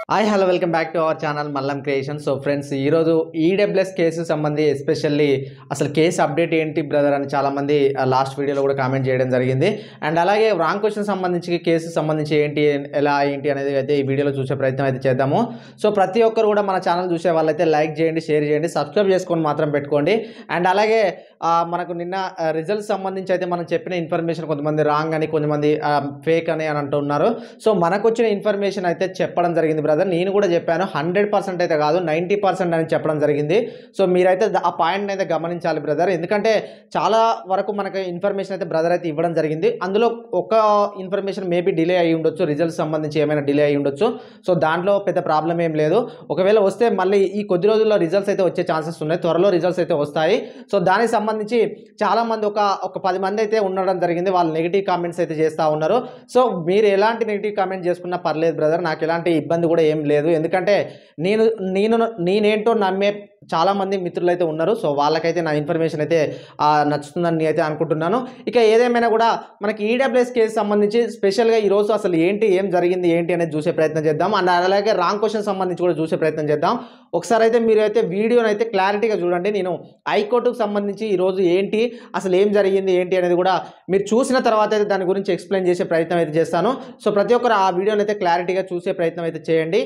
Hi hello welcome back to our channel Mallam creation so friends ఈరోజు EWS case సంబంధి especially అసలు case update ఏంటి brother అని చాలామంది లాస్ట్ వీడియోలో కూడా కామెంట్ చేయడం జరిగింది అండ్ అలాగే రాంగ్ క్వశ్చన్ సంబంధించి కేసు సంబంధించి ఏంటి ఎలా ఏంటి అనేది అయితే ఈ వీడియోలో చూసే ప్రయత్నం అయితే చేద్దాము సో ప్రతి ఒక్కరు కూడా మన ఛానల్ చూసే వాళ్ళైతే లైక్ చేయండి షేర్ చేయండి సబ్స్క్రైబ్ చేసుకొని మాత్రం పెట్టుకోండి అండ్ అలాగే ఆ, మనకు నిన్న రిజల్ట్స్ సంబంధించి అయితే మనం చెప్పిన ఇన్ఫర్మేషన్ కొంతమంది రాంగ్ అని కొంతమంది ఫేక్ అని అని అంటున్నారు సో మనకు వచ్చిన ఇన్ఫర్మేషన్ అయితే చెప్పడం జరిగింది బ్రదర్ నేను కూడా చెప్పాను హండ్రెడ్ పర్సెంట్ అయితే కాదు నైంటీ పర్సెంట్ అని చెప్పడం జరిగింది సో మీరైతే ద- ఆ పాయింట్ అయితే గమనించాలి బ్రదర్ ఎందుకంటే చాలా వరకు మనకు ఇన్ఫర్మేషన్ అయితే బ్రదర్ అయితే ఇవ్వడం జరిగింది అందులో ఒక ఇన్ఫర్మేషన్ మేబీ డిలే అయ్యి ఉండొచ్చు రిజల్ట్స్ సంబంధించి ఏమైనా డిలే అయ్యి ఉండొచ్చు సో దాంట్లో పెద్ద ప్రాబ్లం ఏం లేదు ఒకవేళ వస్తే మళ్ళీ ఈ కొద్ది రోజుల్లో రిజల్ట్స్ అయితే వచ్చే ఛాన్సెస్ ఉన్నాయి త్వరలో రిజల్ట్స్ అయితే వస్తాయి సో దానికి సంబంధించి చాలామంది ఒక ఒక పది మంది అయితే ఉండడం జరిగింది వాళ్ళు నెగిటివ్ కామెంట్స్ అయితే చేస్తూ ఉన్నారు సో మీరు ఎలాంటి నెగిటివ్ కామెంట్ చేసుకున్నా పర్లేదు బ్రదర్ నాకు ఎలాంటి ఇబ్బంది కూడా ఏం లేదు ఎందుకంటే నేను నేను నేనేంటో నమ్మే చాలామంది మిత్రులు అయితే ఉన్నారు సో వాళ్ళకైతే నా ఇన్ఫర్మేషన్ అయితే ఆ, నచ్చుతుందని నేను అయితే అనుకుంటున్నాను ఇక ఏదేమైనా కూడా మనకి ఈడబ్ల్యూఎస్ కేసు సంబంధించి స్పెషల్గా ఈరోజు అసలు ఏంటి ఏం జరిగింది ఏంటి అనేది చూసే ప్రయత్నం చేద్దాం అండ్ అలాగే రాంగ్ క్వశ్చన్ సంబంధించి కూడా చూసే ప్రయత్నం చేద్దాం ఒకసారి అయితే మీరు అయితే వీడియోని అయితే క్లారిటీగా చూడండి నేను హైకోర్టుకు సంబంధించి ఈరోజు ఏంటి అసలు ఏం జరిగింది ఏంటి అనేది కూడా మీరు చూసిన తర్వాత అయితే దాని గురించి ఎక్స్ప్లెయిన్ చేసే ప్రయత్నం అయితే చేస్తాను సో ప్రతి ఒక్కరు ఆ వీడియోని అయితే క్లారిటీగా చూసే ప్రయత్నం అయితే చేయండి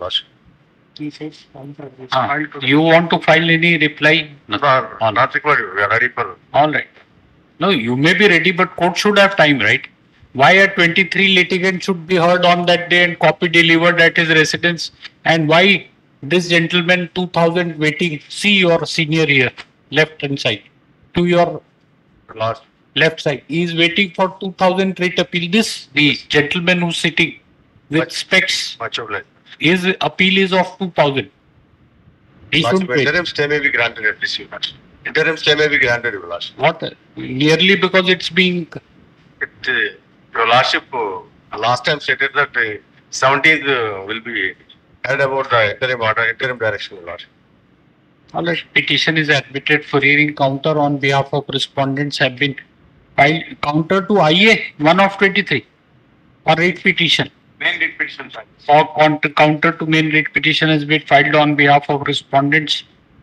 Ah, you want to file any reply? No, not required. We are ready for. All right. No, you may be ready, but court should have time, right? Why a twenty-three litigant should be heard on that day and copy delivered at his residence? And why this gentleman two thousand waiting, see your senior here, left hand side, to your Last, left side. He is waiting for two thousand writ appeal. This, the gentleman who's sitting with But- specs, much of like. his appeal is of two thousand. He Last, should wait. interim stay may be granted at least. you last. Interim stay may be granted, your last. What? Nearly because it's being It, uh, your lordship, uh, last time stated that uh, seventeenth uh, will be heard about the interim order, interim direction, your lordship. All right, petition is admitted for hearing counter on behalf of respondents have been filed counter to IA one of twenty-three or rate petition Main writ petition, sir. or counter, counter to main rate petition has been filed on behalf of respondents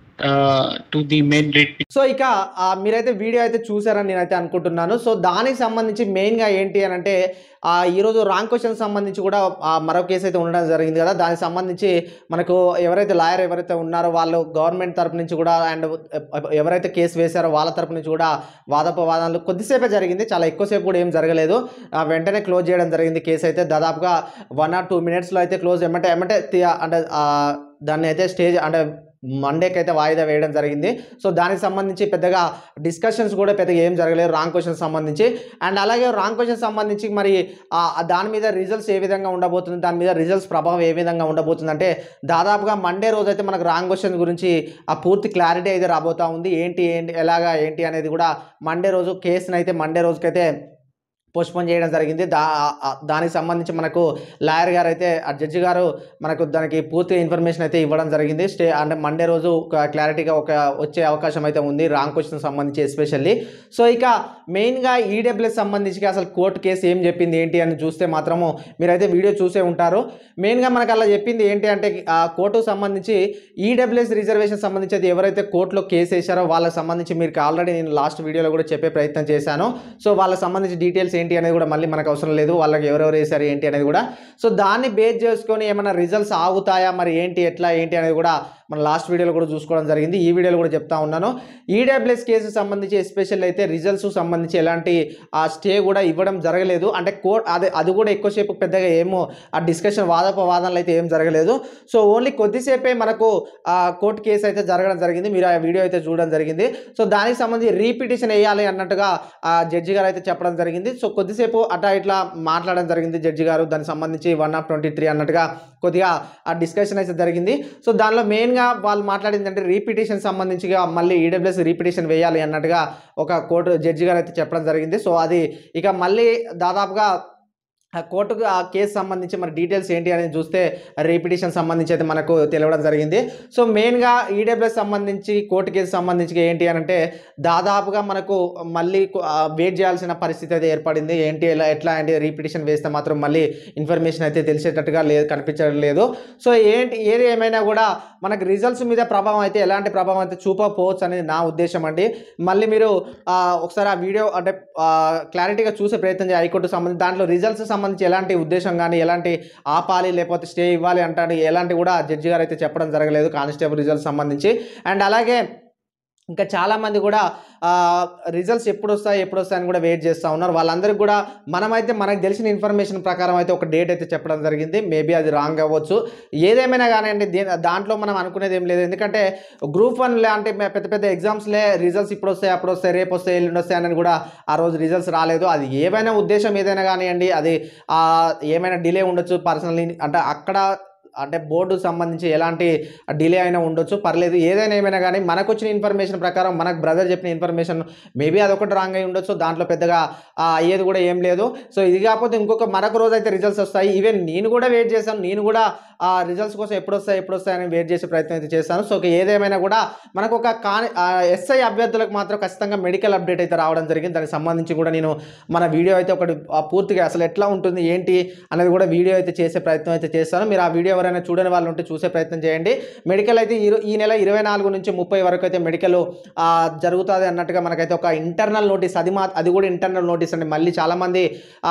uh, to the main rate so ఇక ఆ, మీరైతే video అయితే చూసారని నేనైతే అనుకుంటున్నాను so దానికి సంబంధించి మెయిన్గా ఏంటి అని అంటే ఆ, ఈరోజు రాంగ్ క్వశ్చన్ సంబంధించి కూడా ఆ, మరో కేసు అయితే ఉండడం జరిగింది కదా దానికి సంబంధించి మనకు ఎవరైతే లాయర్ ఎవరైతే ఉన్నారో వాళ్ళు గవర్నమెంట్ తరపు నుంచి కూడా అండ్ ఎవరైతే కేసు వేశారో వాళ్ళ తరపు నుంచి కూడా వాదోపవాదాలు కొద్దిసేపే జరిగింది చాలా ఎక్కువసేపు కూడా ఏం జరగలేదు ఆ, వెంటనే క్లోజ్ చేయడం జరిగింది కేసు అయితే దాదాపుగా వన్ ఆర్ టూ మినిట్స్లో అయితే క్లోజ్ ఏమంటే ఏమంటే తి- అంటే ఆ, దాన్ని అయితే స్టేజ్ అంటే మండేకి అయితే వాయిదా వేయడం జరిగింది సో దానికి సంబంధించి పెద్దగా డిస్కషన్స్ కూడా పెద్దగా ఏం జరగలేదు రాంగ్ క్వశ్చన్ సంబంధించి అండ్ అలాగే రాంగ్ క్వశ్చన్ సంబంధించి మరి ఆ, ఆ దాని మీద రిజల్ట్స్ ఏ విధంగా ఉండబోతుంది దాని మీద రిజల్ట్స్ ప్రభావం ఏ విధంగా ఉండబోతుంది అంటే దాదాపుగా మండే రోజు అయితే మనకు రాంగ్ క్వశ్చన్ గురించి ఆ పూర్తి క్లారిటీ అయితే రాబోతా ఉంది ఏంటి ఏంటి ఎలాగా ఏంటి అనేది కూడా మండే రోజు కేసుని అయితే మండే రోజుకైతే పోస్ట్పోన్ చేయడం జరిగింది దా ఆ- దానికి సంబంధించి మనకు లాయర్ గారు అయితే ఆ జడ్జి గారు మనకు దానికి పూర్తి ఇన్ఫర్మేషన్ అయితే ఇవ్వడం జరిగింది స్టే అంటే మండే రోజు ఒక క్లారిటీగా ఒక వచ్చే అవకాశం అయితే ఉంది రాంగ్ క్వశ్చన్ సంబంధించి ఎస్పెషల్లీ సో ఇక మెయిన్గా ఈడబ్ల్యూఎస్ సంబంధించి అసలు కోర్టు కేసు ఏం చెప్పింది ఏంటి అని చూస్తే మాత్రము మీరైతే వీడియో చూసే ఉంటారు మెయిన్గా మనకు అలా చెప్పింది ఏంటి అంటే ఆ కోర్టుకు సంబంధించి ఈడబ్ల్యూఎస్ రిజర్వేషన్ సంబంధించి అది ఎవరైతే కోర్టులో కేసు వేశారో వాళ్ళకి సంబంధించి మీకు ఆల్రెడీ నేను లాస్ట్ వీడియోలో కూడా చెప్పే ప్రయత్నం చేశాను సో వాళ్ళకి సంబంధించి డీటెయిల్స్ ఏంటి అనేది కూడా మళ్ళీ మనకు అవసరం లేదు వాళ్ళకి ఎవరెవరు వేశారు ఏంటి అనేది కూడా సో దాన్ని బేస్ చేసుకొని ఏమైనా రిజల్ట్స్ ఆగుతాయా మరి ఏంటి ఎట్లా ఏంటి అనేది కూడా మన లాస్ట్ వీడియోలో కూడా చూసుకోవడం జరిగింది ఈ వీడియోలో కూడా చెప్తా ఉన్నాను ఈడబ్ల్యూఎస్ కేసు సంబంధించి ఎస్పెషల్ అయితే రిజల్ట్స్ సంబంధించి ఎలాంటి ఆ స్టే కూడా ఇవ్వడం జరగలేదు అంటే కోర్ట్ అది అది కూడా ఎక్కువసేపు పెద్దగా ఏమో ఆ డిస్కషన్ వాదోపవాదనలు అయితే ఏం జరగలేదు సో ఓన్లీ కొద్దిసేపే మనకు ఆ కోర్టు కేసు అయితే జరగడం జరిగింది మీరు ఆ వీడియో అయితే చూడడం జరిగింది సో దానికి సంబంధించి రీపిటిషన్ వేయాలి అన్నట్టుగా ఆ జడ్జి గారు అయితే చెప్పడం జరిగింది సో కొద్దిసేపు అటా ఇట్లా మాట్లాడడం జరిగింది జడ్జి గారు దానికి సంబంధించి వన్ ఆఫ్ ట్వంటీ త్రీ అన్నట్టుగా కొద్దిగా ఆ డిస్కషన్ అయితే జరిగింది సో దానిలో మెయిన్గా వాళ్ళు మాట్లాడింది అంటే రీపిటిషన్ సంబంధించిగా మళ్ళీ ఈడబ్ల్యూఎస్ రీపిటిషన్ వేయాలి అన్నట్టుగా ఒక కోర్టు జడ్జి గారు అయితే చెప్పడం జరిగింది సో అది ఇక మళ్ళీ దాదాపుగా ఆ కోర్టుకు ఆ కేసు సంబంధించి మరి డీటెయిల్స్ ఏంటి అనేది చూస్తే రిపిటిషన్ సంబంధించి అయితే మనకు తెలియడం జరిగింది సో మెయిన్గా ఈడబ్ల్యూఎస్ సంబంధించి కోర్టు కేసు సంబంధించి ఏంటి అని అంటే దాదాపుగా మనకు మళ్ళీ వెయిట్ చేయాల్సిన పరిస్థితి అయితే ఏర్పడింది ఏంటి ఎలా ఎట్లా అంటే రీపిటిషన్ వేస్తే మాత్రం మళ్ళీ ఇన్ఫర్మేషన్ అయితే తెలిసేటట్టుగా లేదు కనిపించడం లేదు సో ఏంటి ఏది ఏమైనా కూడా మనకు రిజల్ట్స్ మీద ప్రభావం అయితే ఎలాంటి ప్రభావం అయితే చూపకపోవచ్చు అనేది నా ఉద్దేశం అండి మళ్ళీ మీరు ఆ, ఒకసారి ఆ వీడియో అంటే క్లారిటీగా చూసే ప్రయత్నం చేయాలి హైకోర్టు సంబంధించి దాంట్లో రిజల్ట్స్ సంబంధించి ఎలాంటి ఉద్దేశం కానీ ఎలాంటి ఆపాలి లేకపోతే స్టే ఇవ్వాలి అంటాడు ఎలాంటి కూడా జడ్జి గారు అయితే చెప్పడం జరగలేదు కానిస్టేబుల్ రిజల్ట్స్ సంబంధించి అండ్ అలాగే ఇంకా చాలామంది కూడా రిజల్ట్స్ ఎప్పుడు వస్తాయి ఎప్పుడు వస్తాయని కూడా వెయిట్ చేస్తూ ఉన్నారు వాళ్ళందరికీ కూడా మనమైతే మనకు తెలిసిన ఇన్ఫర్మేషన్ ప్రకారం అయితే ఒక డేట్ అయితే చెప్పడం జరిగింది మేబీ అది రాంగ్ అవ్వచ్చు ఏదేమైనా కానివ్వండి దే- దాంట్లో మనం అనుకునేది ఏం లేదు ఎందుకంటే గ్రూప్ వన్ లాంటి మే- పెద్ద పెద్ద ఎగ్జామ్స్లే రిజల్ట్స్ ఇప్పుడు వస్తాయి అప్పుడు వస్తాయి రేపు వస్తాయి ఎల్లుండి వస్తాయి అని కూడా ఆ రోజు రిజల్ట్స్ రాలేదు అది ఏమైనా ఉద్దేశం ఏదైనా కానివ్వండి అది ఆ, ఏమైనా డిలే ఉండొచ్చు పర్సనల్లీ అంటే అక్కడ అంటే బోర్డు సంబంధించి ఎలాంటి డిలే అయినా ఉండొచ్చు పర్లేదు ఏదైనా ఏమైనా కానీ మనకు వచ్చిన ఇన్ఫర్మేషన్ ప్రకారం మనకు బ్రదర్ చెప్పిన ఇన్ఫర్మేషన్ మేబీ అదొకటి రాంగ్ అయి ఉండొచ్చు దాంట్లో పెద్దగా ఆ, అయ్యేది కూడా ఏం లేదు సో ఇది కాకపోతే ఇంకొక మరొక రోజు అయితే రిజల్ట్స్ వస్తాయి ఈవెన్ నేను కూడా వెయిట్ చేశాను నేను కూడా ఆ రిజల్ట్స్ కోసం ఎప్పుడు వస్తాయి ఎప్పుడు వస్తాయని వెయిట్ చేసే ప్రయత్నం అయితే చేస్తాను సో ఇక ఏదేమైనా కూడా మనకు ఒక కాని ఎస్ఐ అభ్యర్థులకు మాత్రం ఖచ్చితంగా మెడికల్ అప్డేట్ అయితే రావడం జరిగింది దానికి సంబంధించి కూడా నేను మన వీడియో అయితే ఒకటి ఆ, పూర్తిగా అసలు ఎట్లా ఉంటుంది ఏంటి అనేది కూడా వీడియో అయితే చేసే ప్రయత్నం అయితే చేస్తాను మీరు ఆ వీడియో ఎవరైనా చూడని వాళ్ళు ఉంటే చూసే ప్రయత్నం చేయండి మెడికల్ అయితే ఈ రో- ఈ నెల ఇరవై నాలుగు నుంచి ముప్పై వరకు అయితే మెడికల్ జరుగుతుంది అన్నట్టుగా మనకైతే ఒక ఇంటర్నల్ నోటీస్ అది మా అది కూడా ఇంటర్నల్ నోటీస్ అండి మళ్ళీ చాలామంది ఆ,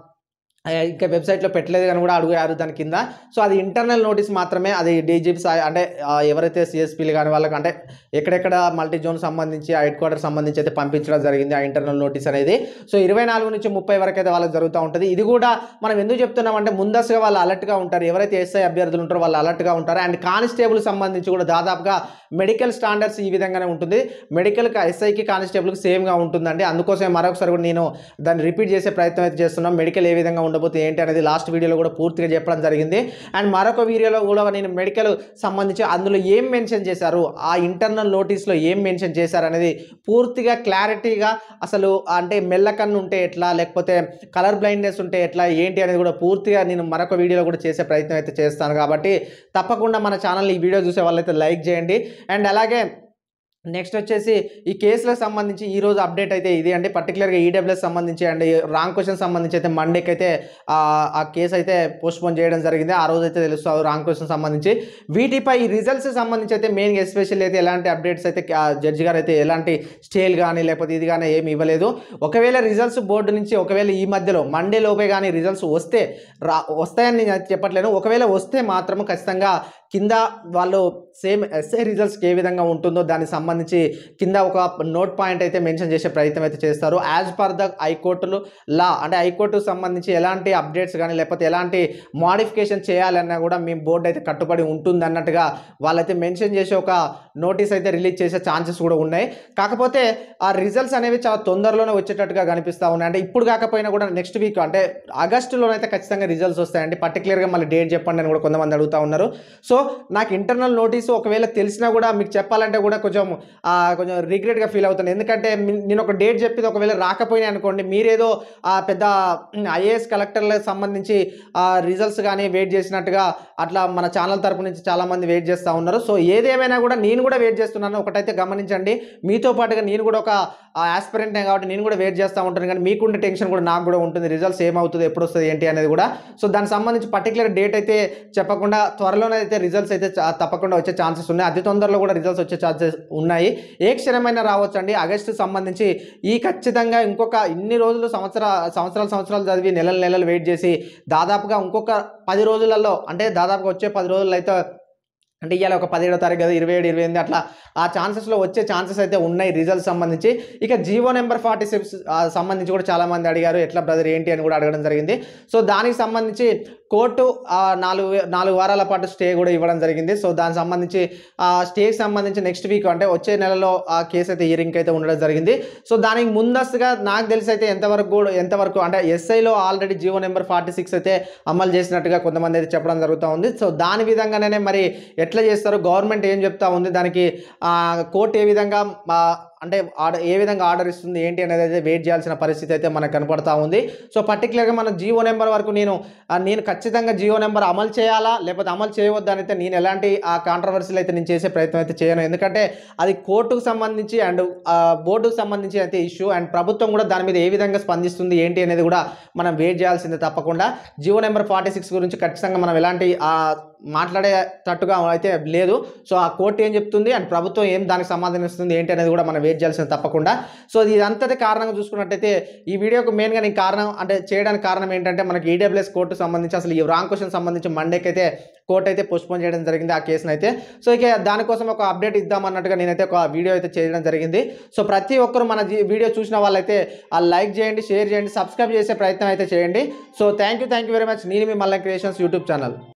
ఆ, ఇంకా వెబ్సైట్లో పెట్టలేదు కానీ కూడా అడిగారు దాని కింద సో అది ఇంటర్నల్ నోటీస్ మాత్రమే అది డీజీపీ అంటే ఆ, ఎవరైతే సిఎస్పీలు కానీ వాళ్ళకి అంటే ఎక్కడెక్కడ మల్టీ జోన్ సంబంధించి ఆ హెడ్ క్వార్టర్ సంబంధించి అయితే పంపించడం జరిగింది ఆ ఇంటర్నల్ నోటీస్ అనేది సో ఇరవై నాలుగు నుంచి ముప్పై వరకు అయితే వాళ్ళకి జరుగుతూ ఉంటుంది ఇది కూడా మనం ఎందుకు చెప్తున్నామంటే ముందస్తుగా వాళ్ళు అలర్ట్గా ఉంటారు ఎవరైతే ఎస్ఐ అభ్యర్థులు ఉంటారో వాళ్ళు అలర్ట్గా ఉంటారు అండ్ కానిస్టేబుల్ సంబంధించి కూడా దాదాపుగా మెడికల్ స్టాండర్డ్స్ ఈ విధంగానే ఉంటుంది మెడికల్ ఎస్ఐకి కానిస్టేబుల్కి సేమ్గా ఉంటుందండి అందుకోసమే మరొకసారి కూడా నేను దాన్ని రిపీట్ చేసే ప్రయత్నం అయితే చేస్తున్నాం మెడికల్ ఏ విధంగా ఉండబోతుంది ఏంటి అనేది లాస్ట్ వీడియోలో కూడా పూర్తిగా చెప్పడం జరిగింది అండ్ మరొక వీడియోలో కూడా నేను మెడికల్ సంబంధించి అందులో ఏం మెన్షన్ చేశారు ఆ ఇంటర్నల్ నోటీస్లో ఏం మెన్షన్ చేశారు అనేది పూర్తిగా క్లారిటీగా అసలు అంటే మెల్లకన్ను ఉంటే ఎట్లా లేకపోతే కలర్ బ్లైండ్నెస్ ఉంటే ఎట్లా ఏంటి అనేది కూడా పూర్తిగా నేను మరొక వీడియోలో కూడా చేసే ప్రయత్నం అయితే చేస్తాను కాబట్టి తప్పకుండా మన ఛానల్ ఈ వీడియో చూసే వాళ్ళైతే లైక్ చేయండి అండ్ అలాగే నెక్స్ట్ వచ్చేసి ఈ కేసులకు సంబంధించి ఈ రోజు అప్డేట్ అయితే ఇది అండి పర్టికులర్గా ఈడబ్ల్యూఎస్ సంబంధించి అండ్ రాంగ్ క్వశ్చన్ సంబంధించి అయితే మండేకి అయితే ఆ, ఆ కేసు అయితే పోస్ట్పోన్ చేయడం జరిగింది ఆ రోజు అయితే తెలుస్తుంది రాంగ్ క్వశ్చన్ సంబంధించి వీటిపై ఈ రిజల్ట్స్ సంబంధించి అయితే మెయిన్గా ఎస్పెషల్ అయితే ఎలాంటి అప్డేట్స్ అయితే జడ్జి గారు అయితే ఎలాంటి స్టేల్ కానీ లేకపోతే ఇది కానీ ఏమి ఇవ్వలేదు ఒకవేళ రిజల్ట్స్ బోర్డు నుంచి ఒకవేళ ఈ మధ్యలో మండే లోపే కానీ రిజల్ట్స్ వస్తే రా వస్తాయని నేను అయితే చెప్పట్లేను ఒకవేళ వస్తే మాత్రం ఖచ్చితంగా కింద వాళ్ళు సేమ్ ఎస్ఐ రిజల్ట్స్కి ఏ విధంగా ఉంటుందో దానికి సంబంధించి కింద ఒక నోట్ పాయింట్ అయితే మెన్షన్ చేసే ప్రయత్నం అయితే చేస్తారు యాజ్ పర్ ద హైకోర్టులు లా అంటే హైకోర్టుకు సంబంధించి ఎలాంటి అప్డేట్స్ కానీ లేకపోతే ఎలాంటి మోడిఫికేషన్ చేయాలన్నా కూడా మీ బోర్డు అయితే కట్టుబడి ఉంటుంది అన్నట్టుగా వాళ్ళైతే మెన్షన్ చేసి ఒక నోటీస్ అయితే రిలీజ్ చేసే ఛాన్సెస్ కూడా ఉన్నాయి కాకపోతే ఆ రిజల్ట్స్ అనేవి చాలా తొందరలోనే వచ్చేటట్టుగా కనిపిస్తూ ఉన్నాయి అంటే ఇప్పుడు కాకపోయినా కూడా నెక్స్ట్ వీక్ అంటే ఆగస్టులోనైతే ఖచ్చితంగా రిజల్ట్స్ వస్తాయండి పర్టికులర్గా మళ్ళీ డేట్ చెప్పండి అని కూడా కొంతమంది అడుగుతూ ఉన్నారు సో నాకు ఇంటర్నల్ నోటీసు ఒకవేళ తెలిసినా కూడా మీకు చెప్పాలంటే కూడా కొంచెం ఆ, కొంచెం రిగ్రెట్గా ఫీల్ అవుతాను ఎందుకంటే మీ- నేను ఒక డేట్ చెప్పేది ఒకవేళ రాకపోయినా అనుకోండి మీరేదో ఆ, పెద్ద ఐఏఎస్ కలెక్టర్లకు సంబంధించి రిజల్ట్స్ కానీ వెయిట్ చేసినట్టుగా అట్లా మన ఛానల్ తరపు నుంచి చాలామంది వెయిట్ చేస్తూ ఉన్నారు సో ఏదేమైనా కూడా నేను కూడా వెయిట్ చేస్తున్నాను ఒకటైతే గమనించండి మీతో పాటుగా నేను కూడా ఒక ఆస్పిరెంట్నే కాబట్టి నేను కూడా వెయిట్ చేస్తూ ఉంటాను కానీ మీకుండే టెన్షన్ కూడా నాకు కూడా ఉంటుంది రిజల్ట్స్ ఏమవుతుంది ఎప్పుడు వస్తుంది ఏంటి అనేది కూడా సో దానికి సంబంధించి పర్టికులర్ డేట్ అయితే చెప్పకుండా త్వరలోనే అయితే రిజల్ట్స్ అయితే చా- తప్పకుండా వచ్చే ఛాన్సెస్ ఉన్నాయి అతి తొందరలో కూడా రిజల్ట్స్ వచ్చే ఛాన్సెస్ ఉన్నాయి ఏ క్షణమైనా రావచ్చు అండి ఆగస్టు సంబంధించి ఈ ఖచ్చితంగా ఇంకొక ఇన్ని రోజులు సంవత్సర సంవత్సరాలు సంవత్సరాలు చదివి నెలలు నెలలు వెయిట్ చేసి దాదాపుగా ఇంకొక పది రోజులలో అంటే దాదాపుగా వచ్చే పది రోజుల్లో అయితే అంటే ఇవాళ ఒక పదిహేడో తారీఖు కదా ఇరవై ఏడు ఇరవై ఎనిమిది అట్లా ఆ ఛాన్సెస్లో వచ్చే ఛాన్సెస్ అయితే ఉన్నాయి రిజల్ట్స్ సంబంధించి ఇక జీవో నెంబర్ ఫార్టీ సిక్స్ సంబంధించి కూడా చాలామంది అడిగారు ఎట్లా బ్రదర్ ఏంటి అని కూడా అడగడం జరిగింది సో దానికి సంబంధించి కోర్టు ఆ, నాలుగు వే- నాలుగు వారాల పాటు స్టే కూడా ఇవ్వడం జరిగింది సో దానికి సంబంధించి ఆ స్టేకి సంబంధించి నెక్స్ట్ వీక్ అంటే వచ్చే నెలలో ఆ కేసు అయితే హియరింగ్ అయితే ఉండడం జరిగింది సో దానికి ముందస్తుగా నాకు తెలిసి అయితే ఎంతవరకు కూడా ఎంతవరకు అంటే ఎస్ఐలో already GO number forty six అయితే అమలు చేసినట్టుగా కొంతమంది అయితే చెప్పడం జరుగుతూ ఉంది సో దాని విధంగానే మరి ఎట్లా చేస్తారు గవర్నమెంట్ ఏం చెప్తా ఉంది దానికి ఆ, కోర్టు ఏ విధంగా ఆ, అంటే ఆర్డర్ ఏ విధంగా ఆర్డర్ ఇస్తుంది ఏంటి అనేది అయితే వెయిట్ చేయాల్సిన పరిస్థితి అయితే మనకు కనపడతా ఉంది సో పర్టికులర్గా మన జియో నెంబర్ వరకు నేను ఆ, నేను ఖచ్చితంగా జియో నెంబర్ అమలు చేయాలా లేకపోతే అమలు చేయవద్దని అయితే నేను ఎలాంటి ఆ కాంట్రవర్సీలు అయితే నేను చేసే ప్రయత్నం అయితే చేయను ఎందుకంటే అది కోర్టుకు సంబంధించి అండ్ బోర్డుకు సంబంధించి అయితే ఇష్యూ అండ్ ప్రభుత్వం కూడా దాని మీద ఏ విధంగా స్పందిస్తుంది ఏంటి అనేది కూడా మనం వెయిట్ చేయాల్సిందే తప్పకుండా జియో నెంబర్ ఫార్టీ సిక్స్ గురించి ఖచ్చితంగా మనం ఎలాంటి ఆ, మాట్లాడేటట్టుగా అయితే లేదు సో ఆ కోర్టు ఏం చెప్తుంది అండ్ ప్రభుత్వం ఏం దానికి సమాధానం ఇస్తుంది ఏంటి అనేది కూడా మనం వెయిట్ చేయాల్సింది తప్పకుండా సో ఇదంతటి కారణంగా చూసుకున్నట్టయితే ఈ వీడియోకి మెయిన్గా నేను కారణం అంటే చేయడానికి కారణం ఏంటంటే మనకి ఈడబ్ల్యూఎస్ కోర్టు సంబంధించి అసలు ఈ రాంగ్ క్వశ్చన్ సంబంధించి మండేకి అయితే కోర్టు అయితే పోస్ట్పోన్ చేయడం జరిగింది ఆ కేసును అయితే సో ఇక దానికోసం ఒక అప్డేట్ ఇద్దామన్నట్టుగా నేనైతే ఒక వీడియో అయితే చేయడం జరిగింది సో ప్రతి ఒక్కరు మన జీ- వీడియో చూసిన వాళ్ళైతే ఆ లైక్ చేయండి షేర్ చేయండి సబ్స్క్రైబ్ చేసే ప్రయత్నం అయితే చేయండి so thank you thank you very much నేను మీ మల్ల క్రియేషన్స్ యూట్యూబ్ ఛానల్